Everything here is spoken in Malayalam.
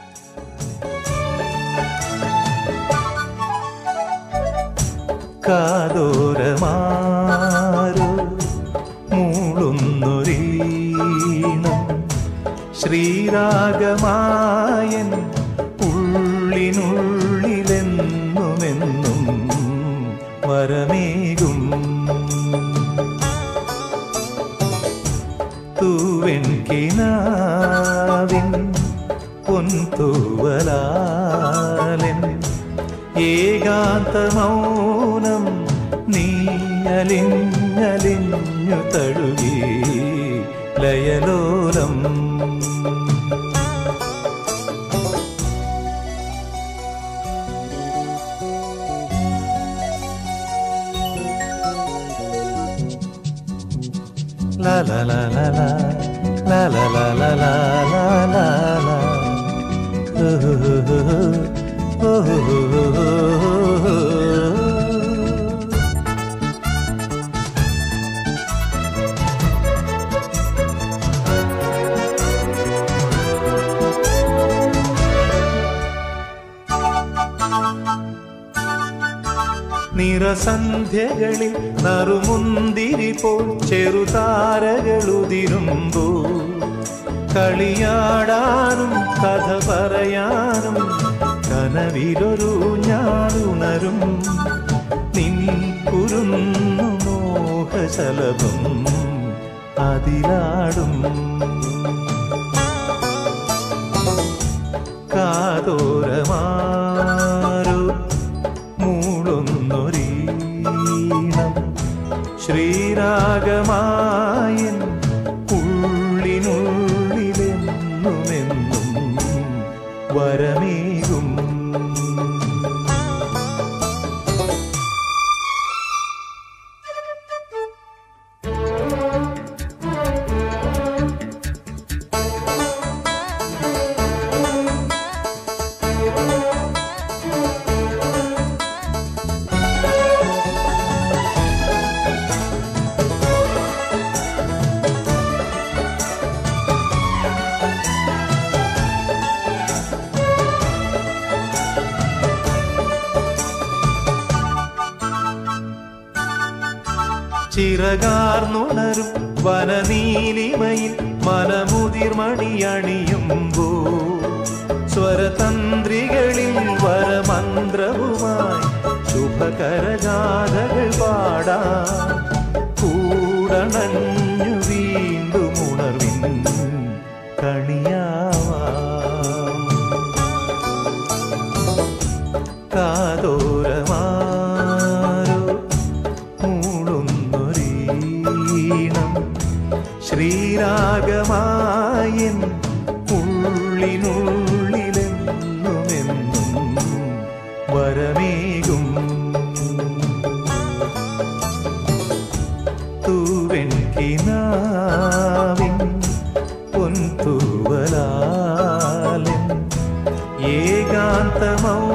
കാതോരമാരോ മൂളുന്നൊരീണം ശ്രീരാഗമായൻ ഉള്ളിനുള്ളിലെന്നുമെന്നും വരമേകും തൂവൻ കിനാവിൻ പൊൻതൂവലാലൻ ഏകാന്ത മൗനം നീ അലിഞ്ഞലിഞ്ഞു തഴുകി ലയലോലം La la la la la la la la la la la la la oh, oh, oh, oh. നിറസന്ധ്യകളിൽ നറുമുന്തിരി പോൽ ചെറുതാരകളുതിരുമ്പോ കളിയാടാനും കഥ പറയാനും കനവിലൊരു ഞാനുണരും നിൻ കുരുന്നു മോഹശലഭം അതിലാടും കാതോരമാരോ മൂളുന്നൊരീണം ശ്രീരാഗമായൻ ഉള്ളിനുള്ളിലെന്നുമെന്നും വരമേകും ചിറകാർന്നുണരും വനനീലിമയിൽ മനമുതിർമണിയണിയുമ്പോ സ്വരതന്ത്രികളിൽ വരമന്ത്രവുമായി ശുഭകരഗാഥകൾ പാടാ കൂടണഞ്ഞു വീണ്ടും ഉണർവിൻ കണിയാവാം കാതോരമാരോ മൂളുന്നൊരീണം ശ്രീരാഗമായൻ ഉള്ളിനുള്ളിലെന്നുമെന്നും വരമേകും തൂവൻ കിനാവിൻ പൊൻതൂവലാലൻ ഏകാന്തമൗ